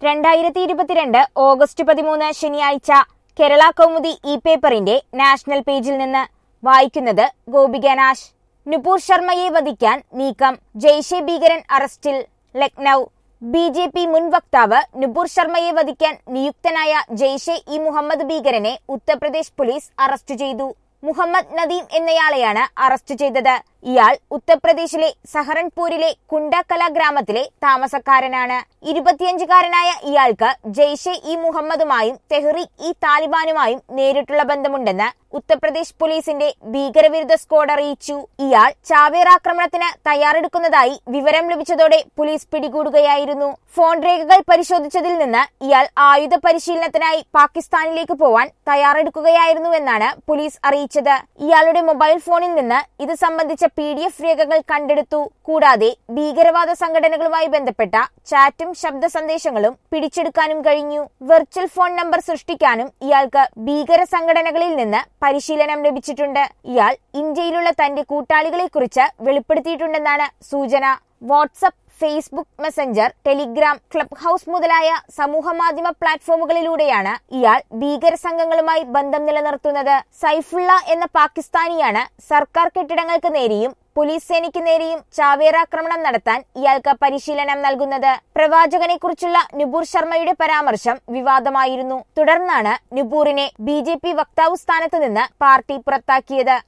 രണ്ടായിരത്തി ഇരുപത്തിരണ്ട് ഓഗസ്റ്റ് പതിമൂന്ന് ശനിയാഴ്ച കേരള കൗമുദി ഇ പേപ്പറിന്റെ നാഷണൽ പേജിൽ നിന്ന് വായിക്കുന്നത് ഗോപിക നാശ് നുപൂർ ശർമ്മയെ വധിക്കാൻ നീക്കം ജയ്ഷെ ഭീകരൻ അറസ്റ്റിൽ ലക്നൌ ബി ജെ പി മുൻ വക്താവ് നുപൂർ ശർമ്മയെ വധിക്കാൻ നിയുക്തനായ ജയ്ഷെ ഇ മുഹമ്മദ് ഭീകരനെ ഉത്തർപ്രദേശ് പോലീസ് അറസ്റ്റ് ചെയ്തു മുഹമ്മദ് നദീം എന്നയാളെയാണ് അറസ്റ്റ് ചെയ്തത് ഇയാൾ ഉത്തർപ്രദേശിലെ സഹറൻപൂരിലെ കുണ്ടക്കല ഗ്രാമത്തിലെ താമസക്കാരനാണ് ഇരുപത്തിയഞ്ചുകാരനായ ഇയാൾക്ക് ജയ്ഷെ ഇ മുഹമ്മദുമായും തെഹ്രീഖ് ഇ താലിബാനുമായും നേരിട്ടുള്ള ബന്ധമുണ്ടെന്ന് ഉത്തർപ്രദേശ് പോലീസിന്റെ ഭീകരവിരുദ്ധ സ്ക്വാഡ് അറിയിച്ചു ഇയാൾ ചാവേർ ആക്രമണത്തിന് തയ്യാറെടുക്കുന്നതായി വിവരം ലഭിച്ചതോടെ പോലീസ് പിടികൂടുകയായിരുന്നു ഫോൺ രേഖകൾ പരിശോധിച്ചതിൽ നിന്ന് ഇയാൾ ആയുധ പരിശീലനത്തിനായി പാകിസ്ഥാനിലേക്ക് പോവാൻ തയ്യാറെടുക്കുകയായിരുന്നുവെന്നാണ് പോലീസ് അറിയിച്ചത് ഇയാളുടെ മൊബൈൽ ഫോണിൽ നിന്ന് ഇത് സംബന്ധിച്ച പി ഡി എഫ് രേഖകൾ കണ്ടെടുത്തു കൂടാതെ ഭീകരവാദ സംഘടനകളുമായി ബന്ധപ്പെട്ട ചാറ്റും ശബ്ദ സന്ദേശങ്ങളും പിടിച്ചെടുക്കാനും കഴിഞ്ഞു വെർച്വൽ ഫോൺ നമ്പർ സൃഷ്ടിക്കാനും ഇയാൾക്ക് ഭീകര സംഘടനകളിൽ നിന്ന് പരിശീലനം ലഭിച്ചിട്ടുണ്ട് ഇയാൾ ഇന്ത്യയിലുള്ള തന്റെ കൂട്ടാളികളെക്കുറിച്ച് വെളിപ്പെടുത്തിയിട്ടുണ്ടെന്നാണ് സൂചന WhatsApp Facebook Messenger Telegram Clubhouse മുതലായ സമൂഹമാധ്യമ പ്ലാറ്റ്ഫോമുകളിലൂടെയാണ് ഇയാൾ ഭീകര സംഘങ്ങളുമായി ബന്ധം നിലനിർത്തുന്നത് സൈഫുള്ള എന്ന പാകിസ്ഥാനിയാണ് സർക്കാർ കെട്ടിടങ്ങൾക്ക് നേരെയും പോലീസ് സേനയ്ക്ക് നേരെയും ചാവേറാക്രമണം നടത്താൻ ഇയാൾക്ക് പരിശീലനം നൽകുന്നത് പ്രവാചകനെ കുറിച്ചുള്ള നുപൂർ ശർമ്മയുടെ പരാമർശം വിവാദമായിരുന്നു തുടർന്നാണ് നുപൂറിനെ ബി വക്താവ് സ്ഥാനത്ത് നിന്ന് പാർട്ടി പുറത്താക്കിയത്